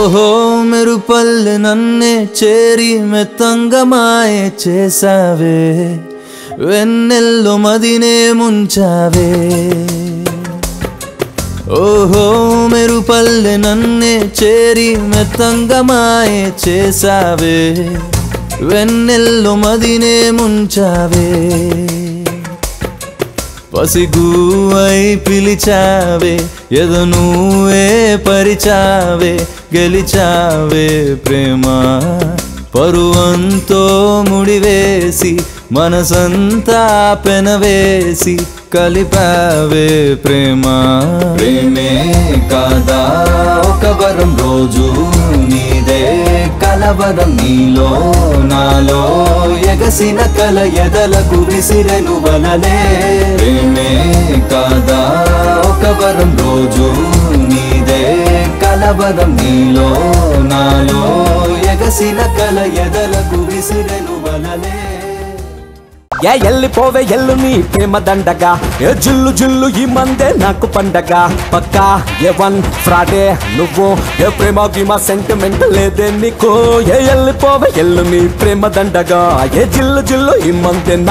ఓహో మెరుపల్లె నన్నే చేరి మెత్తంగా మాయే చేసావే వెన్నెల్లో మదినే ముంచావే ఓహో మెరుపల్లె నన్నే చేరి మెత్తంగా మాయే చేసావే వెన్నెల్లో మదినే ముంచావే పసిగువై పిలిచావే ఎదు నువ్వే పరిచావే గెలిచావే ప్రేమ పరువంతో ముడివేసి మనసంతా పెనవేసి కలిపావే ప్రేమ ప్రేమే కాదా ఒక వరం రోజు నీదే కలవరం నీలో నాలో ఎగసిన కల ఎదలకు విసిరెను వలలే ప్రేమే కాదా ఒక వరం రోజు నీదే కలవరం నీలో నాలో ఎగసిన కల ఎదలకు విసిరెను వలలే ఏ ఎల్లిపోవే ఎల్లు నీ ప్రేమ దండగా ఏ జిల్లు జిల్లు ఈ మందే నాకు పండగ పక్కా ఏ వన్ ఫ్రాడే నువ్వు ఏ ప్రేమ గీమ సెంటిమెంట్ లేదే నీకు ఏ ఎల్లిపోవే ఎల్లు నీ ప్రేమ దండగా ఏ జిల్లు జిల్లు ఈ మందే